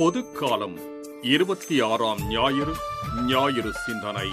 பொதுக்காலம் இருபத்தி ஆறாம் ஞாயிறு ஞாயிறு சிந்தனை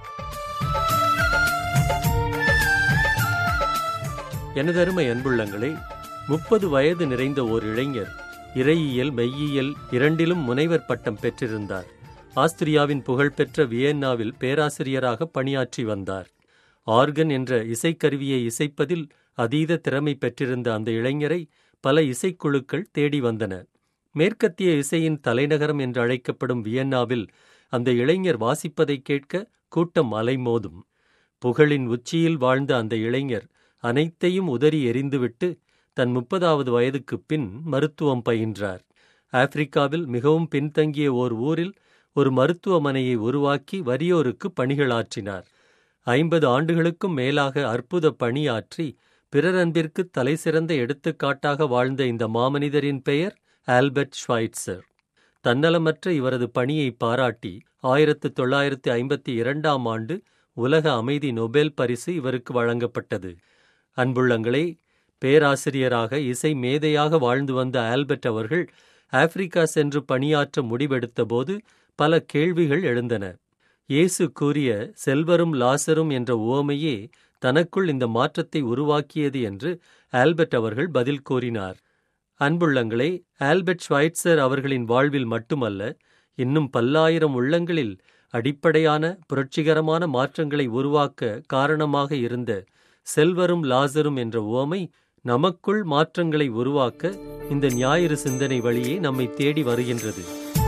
எனதருமை அன்புள்ளங்களே முப்பது வயது நிறைந்த ஓர் இளைஞர் இறையியல் மெய்யியல் இரண்டிலும் முனைவர் பட்டம் பெற்றிருந்தார் ஆஸ்திரியாவின் புகழ்பெற்ற வியன்னாவில் பேராசிரியராக பணியாற்றி வந்தார் ஆர்கன் என்ற இசைக்கருவியை இசைப்பதில் அதீத திறமை பெற்றிருந்த அந்த இளைஞரை பல இசைக்குழுக்கள் தேடி வந்தன மேற்கத்திய இசையின் தலைநகரம் என்று அழைக்கப்படும் வியன்னாவில் அந்த இளைஞர் வாசிப்பதை கேட்க கூட்டம் அலைமோதும் புகழின் உச்சியில் வாழ்ந்த அந்த இளைஞர் அனைத்தையும் உதறி எறிந்துவிட்டு தன் முப்பதாவது வயதுக்குப் பின் மருத்துவம் பயின்றார் ஆப்பிரிக்காவில் மிகவும் பின்தங்கிய ஓர் ஊரில் ஒரு மருத்துவமனையை உருவாக்கி வறியோருக்கு பணிகளாற்றினார் ஐம்பது ஆண்டுகளுக்கும் மேலாக அற்புத பணியாற்றி பிறர் அன்பிற்கு தலைசிறந்த எடுத்துக்காட்டாக வாழ்ந்த இந்த மாமனிதரின் பெயர் ஆல்பர்ட் ஷ்வைட்சர் தன்னலமற்ற இவரது பணியை பாராட்டி ஆயிரத்து தொள்ளாயிரத்து ஐம்பத்தி இரண்டாம் ஆண்டு உலக அமைதி நொபேல் பரிசு இவருக்கு வழங்கப்பட்டது அன்புள்ளங்களே பேராசிரியராக இசை மேதையாக வாழ்ந்து வந்த ஆல்பர்ட் அவர்கள் ஆப்பிரிக்கா சென்று பணியாற்ற முடிவெடுத்தபோது பல கேள்விகள் எழுந்தன இயேசு கூறிய செல்வரும் லாசரும் என்ற உவமையே தனக்குள் இந்த மாற்றத்தை உருவாக்கியது என்று ஆல்பர்ட் அவர்கள் பதில் கூறினார் அன்புள்ளங்களே ஆல்பர்ட் ஸ்வைட்சர் அவர்களின் வாழ்வில் மட்டுமல்ல இன்னும் பல்லாயிரம் உள்ளங்களில் அடிப்படையான புரட்சிகரமான மாற்றங்களை உருவாக்க காரணமாக இருந்த செல்வரும் லாசரும் என்ற உவமை நமக்குள் மாற்றங்களை உருவாக்க இந்த ஞாயிறு சிந்தனை வழியே நம்மை தேடி வருகின்றது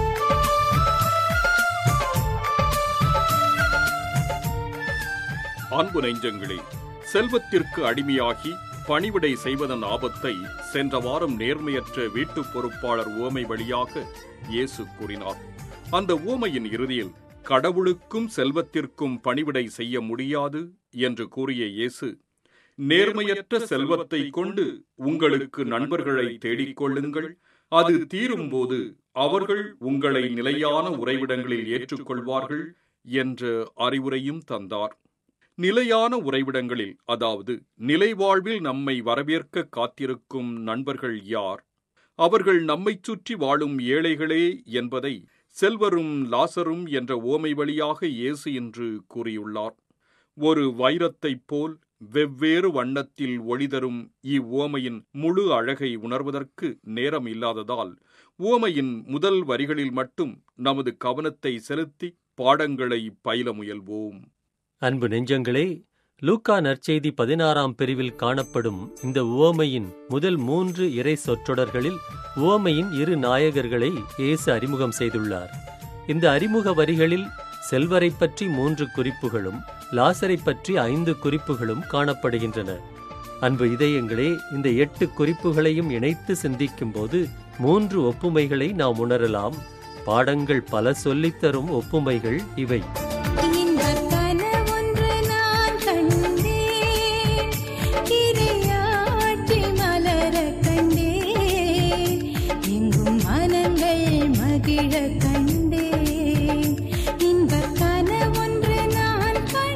அன்பு நெஞ்சங்களே செல்வத்திற்கு அடிமையாகி பணிவிடை செய்வதன் ஆபத்தை சென்ற வாரம் நேர்மையற்ற வீட்டுப் பொறுப்பாளர் உவமை வழியாக இயேசு கூறினார் அந்த உவமையின் இறுதியில் கடவுளுக்கும் செல்வத்திற்கும் பணிவிடை செய்ய முடியாது என்று கூறிய இயேசு நேர்மையற்ற செல்வத்தை கொண்டு உங்களுக்கு நண்பர்களை தேடிக் கொள்ளுங்கள் அது தீரும்போது அவர்கள் உங்களை நிலையான உறைவிடங்களில் ஏற்றுக்கொள்வார்கள் என்ற அறிவுரையும் தந்தார் நிலையான உறைவிடங்களில் அதாவது நிலைவாழ்வில் நம்மை வரவேற்க காத்திருக்கும் நண்பர்கள் யார் அவர்கள் நம்மைச் சுற்றி வாழும் ஏழைகளே என்பதை செல்வரும் லாசரும் என்ற ஓமை வழியாக இயேசு என்று கூறியுள்ளார் ஒரு வைரத்தைப் போல் வெவ்வேறு வண்ணத்தில் ஒளிதரும் இவ்வுவமையின் முழு அழகை உணர்வதற்கு நேரம் இல்லாததால் உவமையின் முதல் வரிகளில் மட்டும் நமது கவனத்தை செலுத்தி பாடங்களை பயில முயல்வோம் அன்பு நெஞ்சங்களே லூக்கா நற்செய்தி பதினாறாம் பிரிவில் காணப்படும் இந்த உவமையின் முதல் மூன்று இறை சொற்றொடர்களில் உவமையின் இரு நாயகர்களை இயேசு அறிமுகம் செய்துள்ளார் இந்த அறிமுக வரிகளில் செல்வரை பற்றி மூன்று குறிப்புகளும் லாசரை பற்றி ஐந்து குறிப்புகளும் காணப்படுகின்றன அன்பு இதயங்களே இந்த எட்டு குறிப்புகளையும் இணைத்து சிந்திக்கும்போது மூன்று ஒப்புமைகளை நாம் உணரலாம் பாடங்கள் பல சொல்லித்தரும் ஒப்புமைகள் இவை இன்பக் கனவொன்று நான் கண்டேன். இறையாட்சி மலரக் கண்டேன். எங்கும் மனங்கள் மகிழக் கண்டேன். இன்பக் கனவொன்று நான்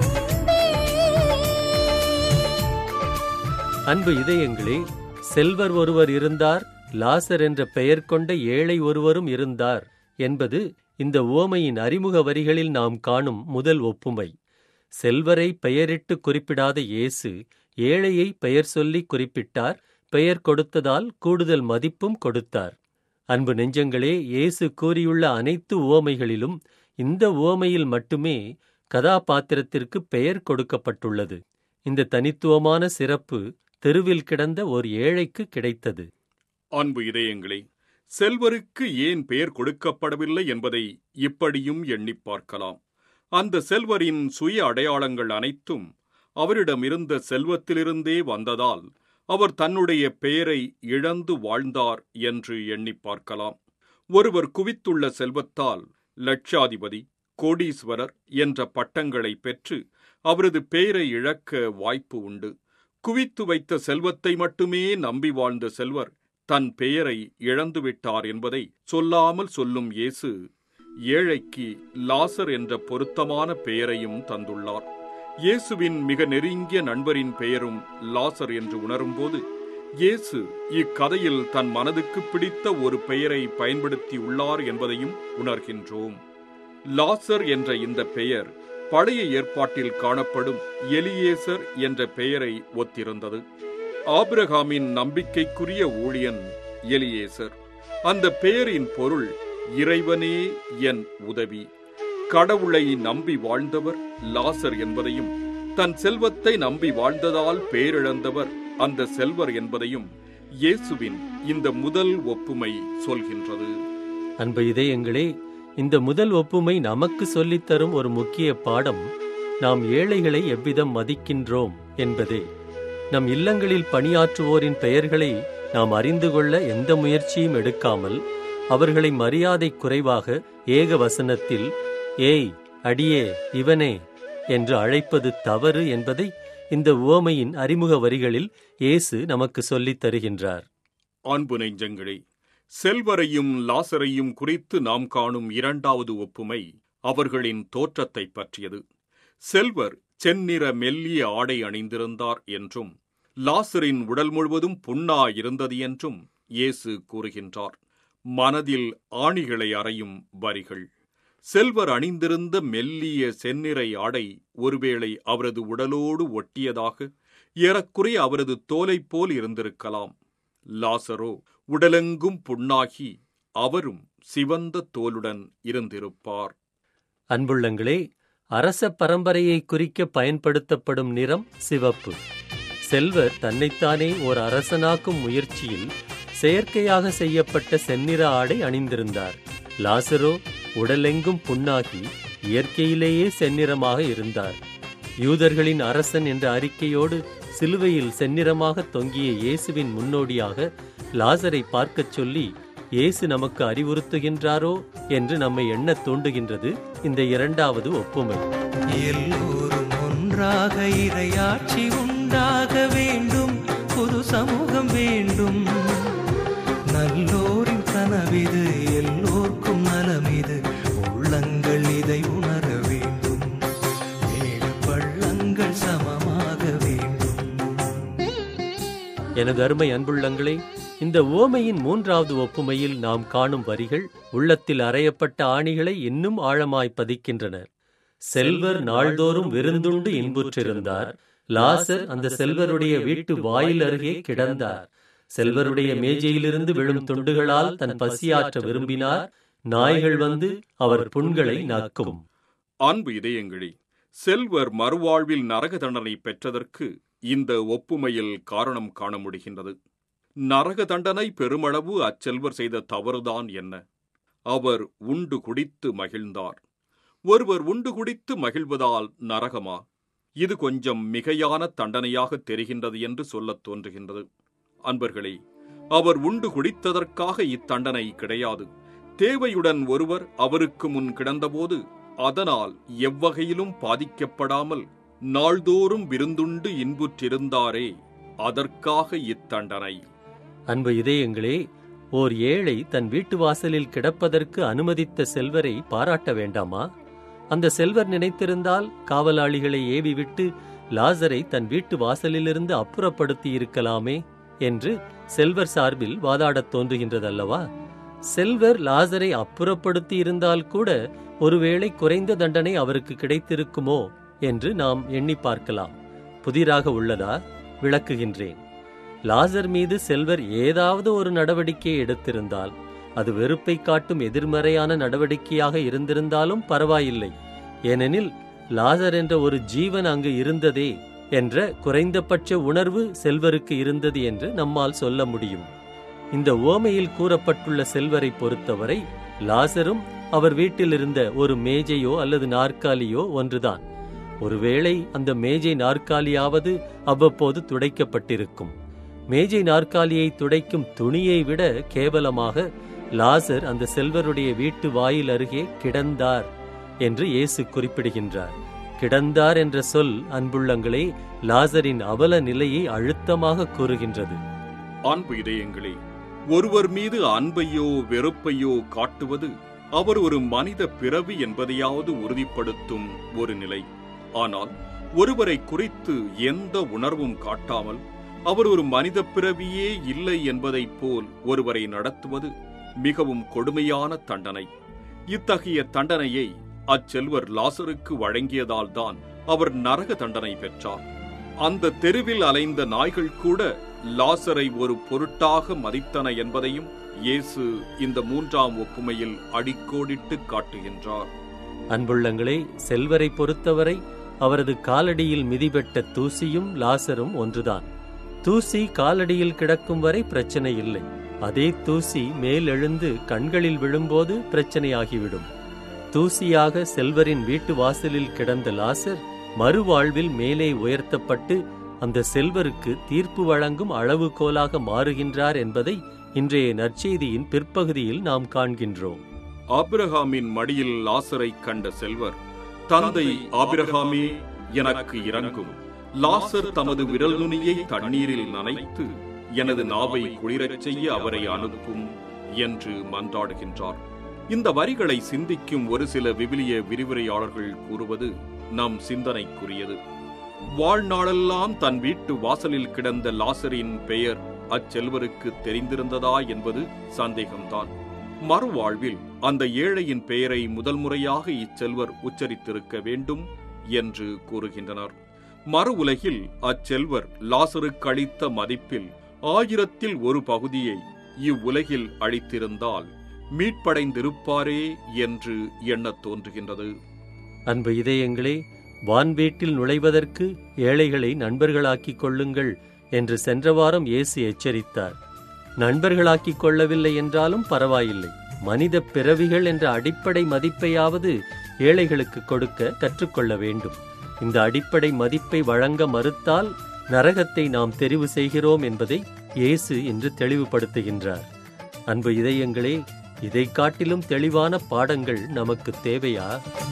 கண்டேன். அன்பு இதயங்களே செல்வர் ஒருவர் இருந்தார் லாசர் என்ற பெயர் கொண்ட ஏழை ஒருவரும் இருந்தார் என்பது இந்த உவமையின் அறிமுக வரிகளில் நாம் காணும் முதல் ஒப்புமை செல்வரை பெயரிட்டு குறிப்பிடாத இயேசு ஏழையை பெயர் சொல்லி குறிப்பிட்டார் பெயர் கொடுத்ததால் கூடுதல் மதிப்பும் கொடுத்தார் அன்பு நெஞ்சங்களே இயேசு கூறியுள்ள அனைத்து உவமைகளிலும் இந்த உவமையில் மட்டுமே கதாபாத்திரத்திற்கு பெயர் கொடுக்கப்பட்டுள்ளது இந்த தனித்துவமான சிறப்பு தெருவில் கிடந்த ஒரு ஏழைக்கு கிடைத்தது அன்பு இதயங்களே செல்வருக்கு ஏன் பெயர் கொடுக்கப்படவில்லை என்பதை இப்படியும் எண்ணிப் பார்க்கலாம் அந்த செல்வரின் சுய அடையாளங்கள் அனைத்தும் அவரிடமிருந்த செல்வத்திலிருந்தே வந்ததால் அவர் தன்னுடைய பெயரை இழந்து வாழ்ந்தார் என்று எண்ணிப் பார்க்கலாம் ஒருவர் குவித்துள்ள செல்வத்தால் லட்சாதிபதி கோடீஸ்வரர் என்ற பட்டங்களை பெற்று அவரது பெயரை இழக்க வாய்ப்பு உண்டு குவித்து வைத்த செல்வத்தை மட்டுமே நம்பி வாழ்ந்த செல்வர் தன் பெயரை இழந்துவிட்டார் என்பதை சொல்லாமல் சொல்லும் இயேசு ஏழைக்கு லாசர் என்ற பொருத்தமான பெயரையும் தந்துள்ளார் இயேசுவின் மிக நெருங்கிய நண்பரின் பெயரும் லாசர் என்று உணரும்போது இயேசு இக்கதையில் தன் மனதுக்கு பிடித்த ஒரு பெயரை பயன்படுத்தியுள்ளார் என்பதையும் உணர்கின்றோம் லாசர் என்ற இந்த பெயர் பழைய ஏற்பாட்டில் காணப்படும் எலியேசர் என்ற பெயரை ஒத்திருந்தது ஆபிரகாமின் நம்பிக்கைக்குரிய ஊழியன் எலியேசர் அந்த பெயரின் பொருள் இறைவனே என் உதவி கடவுளை நம்பி வாழ்ந்தவர் லாசர் என்பதையும் தன் செல்வத்தை நம்பி வாழ்ந்ததால் பேரிழந்தவர் அந்த செல்வர் என்பதையும் இயேசுவின் இந்த முதல் ஒப்புமை சொல்கின்றது அன்பு இதயங்களே இந்த முதல் ஒப்புமை நமக்கு சொல்லித் தரும் ஒரு முக்கிய பாடம் நாம் ஏழைகளை எவ்விதம் மதிக்கின்றோம் என்பதே நம் இல்லங்களில் பணியாற்றுவோரின் பெயர்களை நாம் அறிந்து கொள்ள எந்த முயற்சியும் எடுக்காமல் அவர்களை மரியாதை குறைவாக ஏக வசனத்தில் ஏய் அடியே இவனே என்று அழைப்பது தவறு என்பதை இந்த உவமையின் அறிமுக வரிகளில் இயேசு நமக்கு சொல்லித் தருகின்றார் அன்பு நெஞ்சங்களே செல்வரையும் லாசரையும் குறித்து நாம் காணும் இரண்டாவது ஒப்புமை அவர்களின் தோற்றத்தைப் பற்றியது செல்வர் செந்நிற மெல்லிய ஆடை அணிந்திருந்தார் என்றும் லாசரின் உடல் முழுவதும் புண்ணா இருந்தது என்றும் இயேசு கூறுகின்றார் மனதில் ஆணிகளை அறையும் வரிகள் செல்வர் அணிந்திருந்த மெல்லிய செந்நிறை ஆடை ஒருவேளை அவரது உடலோடு ஒட்டியதாக ஏறக்குறைய அவரது தோலைப் போல் இருந்திருக்கலாம் லாசரோ உடலெங்கும் புண்ணாகி அவரும் சிவந்த தோலுடன் இருந்திருப்பார் அன்புள்ளங்களே அரச பரம்பரையை குறிக்க பயன்படுத்தப்படும் நிறம் சிவப்பு செல்வர் தன்னைத்தானே ஓர் அரசனாக்கும் முயற்சியில் செயற்கையாக செய்யப்பட்ட செந்நிற ஆடை அணிந்திருந்தார் லாசரோ உடலெங்கும் புண்ணாகி இயற்கையிலேயே செந்நிறமாக இருந்தார் யூதர்களின் அரசன் என்ற அறிக்கையோடு சிலுவையில் செந்நிறமாக தொங்கிய இயேசுவின் முன்னோடியாக லாசரை பார்க்கச் சொல்லி இயேசு நமக்கு அறிவுறுத்துகின்றாரோ என்று நம்மை எண்ணத் தூண்டுகின்றது இந்த இரண்டாவது ஒப்புமை எல்லோரும் ஒன்றாக இறையாட்சி உண்டாக வேண்டும் புது சமூகம் வேண்டும் நல்லோரின் கனவிது எல்லோர்க்கும் நலமிது உள்ளங்கள் இதை உணர வேண்டும் மேடு பள்ளங்கள் சமமாக வேண்டும் எனது அருமை அன்புள்ளங்களே இந்த ஓமையின் மூன்றாவது ஒப்புமையில் நாம் காணும் வரிகள் உள்ளத்தில் அறையப்பட்ட ஆணிகளை இன்னும் ஆழமாய் பதிக்கின்றன செல்வர் நாள்தோறும் விருந்துண்டு இன்புற்றிருந்தார் லாசர் அந்த செல்வருடைய வீட்டு வாயில் அருகே கிடந்தார் செல்வருடைய மேஜையிலிருந்து விழும் துண்டுகளால் தன் பசியாற்ற விரும்பினார் நாய்கள் வந்து அவர் புண்களை நாக்கும் அன்பு இதயங்களே செல்வர் மறுவாழ்வில் நரக தண்டனை பெற்றதற்கு இந்த ஒப்புமையில் காரணம் காண முடிகின்றது நரக தண்டனை பெருமளவு அச்செல்வர் செய்த தவறுதான் என்ன அவர் உண்டு குடித்து மகிழ்ந்தார் ஒருவர் உண்டு குடித்து மகிழ்வதால் நரகமா இது கொஞ்சம் மிகையான தண்டனையாக தெரிகின்றது என்று சொல்லத் தோன்றுகின்றது அன்பர்களே அவர் உண்டு குடித்ததற்காக இத்தண்டனை கிடையாது தேவையுடன் ஒருவர் அவருக்கு முன் கிடந்தபோது அதனால் எவ்வகையிலும் பாதிக்கப்படாமல் நாள்தோறும் விருந்துண்டு இன்புற்றிருந்தாரே அதற்காக இத்தண்டனை அன்பு இதயங்களே ஓர் ஏழை தன் வீட்டு வாசலில் கிடப்பதற்கு அனுமதித்த செல்வரை பாராட்ட வேண்டாமா அந்த செல்வர் நினைத்திருந்தால் காவலாளிகளை ஏவி விட்டு லாசரை தன் வீட்டு வாசலிலிருந்து அப்புறப்படுத்தி இருக்கலாமே என்று செல்வர் சார்பில் வாதாடத் தோன்றுகின்றதல்லவா செல்வர் லாசரை அப்புறப்படுத்தி இருந்தால் கூட ஒருவேளை குறைந்த தண்டனை அவருக்கு கிடைத்திருக்குமோ என்று நாம் எண்ணி பார்க்கலாம் புதிராக உள்ளதா விளக்குகின்றேன் லாசர் மீது செல்வர் ஏதாவது ஒரு நடவடிக்கை எடுத்திருந்தால் அது வெறுப்பை காட்டும் எதிர்மறையான நடவடிக்கையாக இருந்திருந்தாலும் பரவாயில்லை ஏனெனில் லாசர் என்ற ஒரு ஜீவன் அங்கு இருந்ததே என்ற குறைந்தபட்ச உணர்வு செல்வருக்கு இருந்தது என்று நம்மால் சொல்ல முடியும் இந்த ஓமையில் கூறப்பட்டுள்ள செல்வரை பொறுத்தவரை லாசரும் அவர் வீட்டில் இருந்த ஒரு மேஜையோ அல்லது நாற்காலியோ ஒன்றுதான் ஒருவேளை அந்த மேஜை நாற்காலியாவது அவ்வப்போது துடைக்கப்பட்டிருக்கும் மேஜை நாற்காலியை துடைக்கும் துணியை விட கேவலமாக லாசர் அந்த செல்வருடைய வீட்டு வாயில் அருகே கிடந்தார் என்று இயேசு குறிப்பிடுகின்றார் கிடந்தார் என்ற சொல் அன்புள்ளங்களே லாசரின் அவல நிலையை அழுத்தமாக கூறுகின்றது அன்பு இதயங்களே ஒருவர் மீது அன்பையோ வெறுப்பையோ காட்டுவது அவர் ஒரு மனித பிறவி என்பதையாவது உறுதிப்படுத்தும் ஒரு நிலை ஆனால் ஒருவரை குறித்து எந்த உணர்வும் காட்டாமல் அவர் ஒரு மனித பிறவியே இல்லை என்பதைப் போல் ஒருவரை நடத்துவது மிகவும் கொடுமையான தண்டனை இத்தகைய தண்டனையை அச்செல்வர் லாசருக்கு வழங்கியதால்தான் அவர் நரக தண்டனை பெற்றார் அந்த தெருவில் அலைந்த நாய்கள் கூட லாசரை ஒரு பொருட்டாக மதித்தன என்பதையும் இயேசு இந்த மூன்றாம் ஒப்புமையில் அடிக்கோடிட்டு காட்டுகின்றார் அன்புள்ளங்களே செல்வரை பொறுத்தவரை அவரது காலடியில் மிதிபெட்ட தூசியும் லாசரும் ஒன்றுதான் தூசி காலடியில் கிடக்கும் வரை பிரச்சனை இல்லை அதே தூசி மேலெழுந்து கண்களில் விழும்போது பிரச்சனையாகிவிடும் தூசியாக செல்வரின் வீட்டு வாசலில் கிடந்த லாசர் மறுவாழ்வில் மேலே உயர்த்தப்பட்டு அந்த செல்வருக்கு தீர்ப்பு வழங்கும் அளவுகோலாக மாறுகின்றார் என்பதை இன்றைய நற்செய்தியின் பிற்பகுதியில் நாம் காண்கின்றோம் ஆபிரகாமின் மடியில் லாசரை கண்ட செல்வர் தந்தை ஆபிரகாமே எனக்கு இறங்கும் லாசர் தமது விரல் நுனியை தண்ணீரில் நனைத்து எனது நாவை குளிரச் செய்ய அவரை அனுப்பும் என்று மன்றாடுகின்றார் இந்த வரிகளை சிந்திக்கும் ஒரு சில விவிலிய விரிவுரையாளர்கள் கூறுவது நம் சிந்தனைக்குரியது வாழ்நாளெல்லாம் தன் வீட்டு வாசலில் கிடந்த லாசரின் பெயர் அச்செல்வருக்கு தெரிந்திருந்ததா என்பது சந்தேகம்தான் மறுவாழ்வில் அந்த ஏழையின் பெயரை முதல் முறையாக இச்செல்வர் உச்சரித்திருக்க வேண்டும் என்று கூறுகின்றனர் மறு உலகில் அச்செல்வர் லாசருக்கு அளித்த மதிப்பில் ஆயிரத்தில் ஒரு பகுதியை இவ்வுலகில் அளித்திருந்தால் மீட்படைந்திருப்பாரே என்று எண்ணத் தோன்றுகின்றது அன்பு இதயங்களே வான்வீட்டில் நுழைவதற்கு ஏழைகளை நண்பர்களாக்கிக் கொள்ளுங்கள் என்று சென்ற வாரம் இயேசு எச்சரித்தார் நண்பர்களாக்கிக் கொள்ளவில்லை என்றாலும் பரவாயில்லை மனித பிறவிகள் என்ற அடிப்படை மதிப்பையாவது ஏழைகளுக்கு கொடுக்க கற்றுக்கொள்ள வேண்டும் இந்த அடிப்படை மதிப்பை வழங்க மறுத்தால் நரகத்தை நாம் தெரிவு செய்கிறோம் என்பதை இயேசு இன்று தெளிவுபடுத்துகின்றார் அன்பு இதயங்களே இதைக் காட்டிலும் தெளிவான பாடங்கள் நமக்கு தேவையா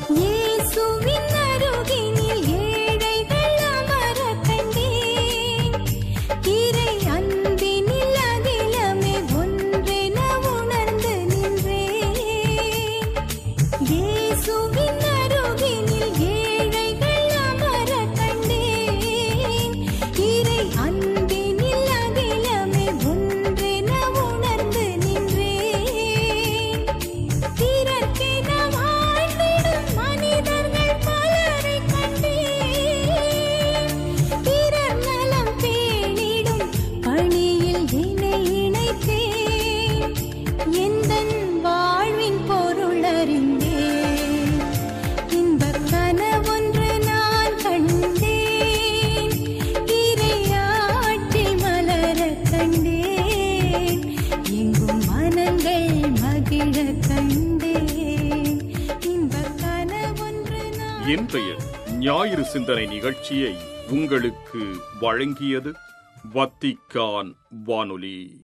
இயேசுவின் அருகினில் ஏழைகள் அமரக் கண்டேன். இறை அன்பினில் அகிலமே ஒன்றென உணர்ந்து நின்றேன். இயேசுவின் அருகினில் ஏழைகள் அமரக் கண்டேன். இறை அன்பினில் அகிலமே ஒன்றென உணர்ந்து நின்றேன். பிறர்க்கென வாழ்ந்திடும் மனிதர்கள் பலரைக் கண்டேன். பிறர் நலம் பேணிடும் பணியில் என்னை இணைத்தேன். எந்தன் வாழ்வின் பொருள் அறிந்தேன். இன்பக் கனவொன்று நான் கண்டேன். இறையாட்சி மலரக் கண்டேன். எங்கும் மனங்கள் மகிழக் கண்டேன். இன்பக் கனவொன்று நான் இன்றைய ஞாயிறு சிந்தனை நிகழ்ச்சியை உங்களுக்கு வழங்கியது வத்திக்கான் வானொலி